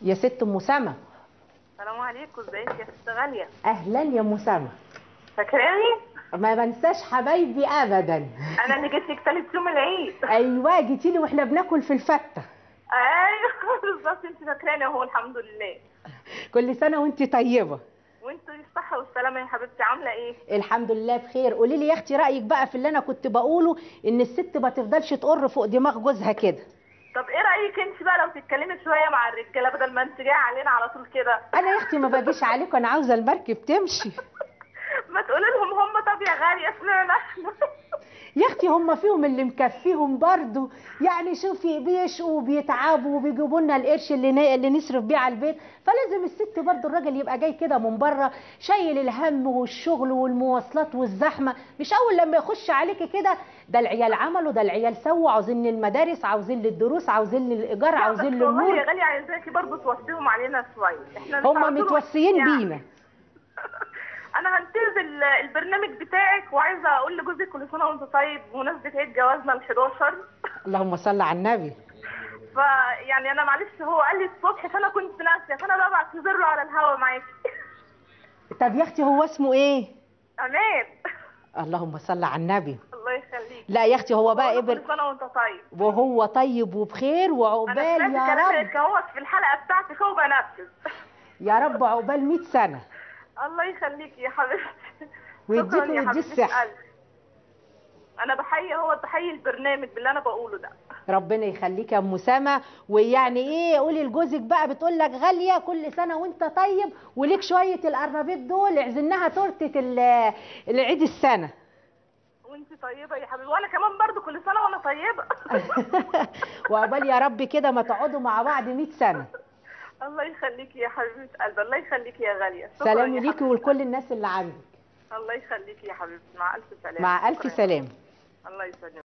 يا ست ام سما السلام عليكم ازيك يا ست غاليه اهلا يا ام سما فاكراني ما بنساش حبايبي ابدا انا اللي جيت لك ثالث يوم العيد ايوه جيتي لي واحنا بناكل في الفته ايوه بالظبط انت فاكراني اهو الحمد لله كل سنه وانت طيبه وانتوا بالصحه والسلامه يا حبيبتي عامله ايه الحمد لله بخير قولي لي يا اختي رايك بقى في اللي انا كنت بقوله ان الست ما تفضلش تقر فوق دماغ جوزها كده طب ايه رايك انت بقى لو تتكلمي شويه مع الرجاله بدل ما انت جايه علينا على طول كده انا يا اختي ما باجيش عليكم انا عاوزه المركب تمشي ما تقولي لهم هم طب يا غاليه اسمعنا احنا يا اختي هم فيهم اللي مكفيهم برضو يعني شوفي بيشقوا وبيتعبوا وبيجيبوا لنا القرش اللي ن- اللي نصرف بيه على البيت فلازم الست برضو الراجل يبقى جاي كده من بره شايل الهم والشغل والمواصلات والزحمه مش اول لما يخش عليكي كده ده العيال عملوا ده العيال سووا عاوزين للمدارس عاوزين للدروس عاوزين للايجار عاوزين بس والله يا للنور غاليه عايزاكي برضه توصيهم علينا شويه احنا مش على هم طول متوسيين يعني. بينا انا هنتهز ال- البرنامج بتاعك وعايزه اقول لجوزك كل سنه وانت طيب بمناسبه عيد جوازنا ال 11 اللهم صل على النبي فيعني انا معلش هو قال لي الصبح فانا كنت ناسيه فانا بقى بعتذر له على الهوا معاكي طب يا اختي هو اسمه ايه امان اللهم صل على النبي الله يخليك لا يا اختي هو بقى بقول له ابن كل سنه وانت طيب وهو طيب وبخير انا وعقبال سمعت يا رب كلامك اهوت في الحلقه بتاعتك هو بنفذ يا رب عقبال 100 سنه الله يخليك يا حبيبتي ويديك شكراً يا ويديه حبيبة الصحة. قلبي. انا بحيي هو بحيي البرنامج باللي انا بقوله ده ربنا يخليك يا ام سما ويعني ايه قولي لجوزك بقى بتقول لك غاليه كل سنه وانت طيب وليك شويه القرنبيط دول اعزناها تورته ال- العيد السنه وانت طيبه يا حبيبي وانا كمان برضو كل سنه وانا طيبه وعقبال يا رب كده ما تقعدوا مع بعض 100 سنه الله يخليكي يا حبيبه قلبي الله يخليكي يا غاليه شكراً سلام يا ليكي حبيبتي. ولكل الناس اللي عندك الله يخليكي يا حبيبتي مع الف سلامه مع الف شكراً. سلام الله يسلمك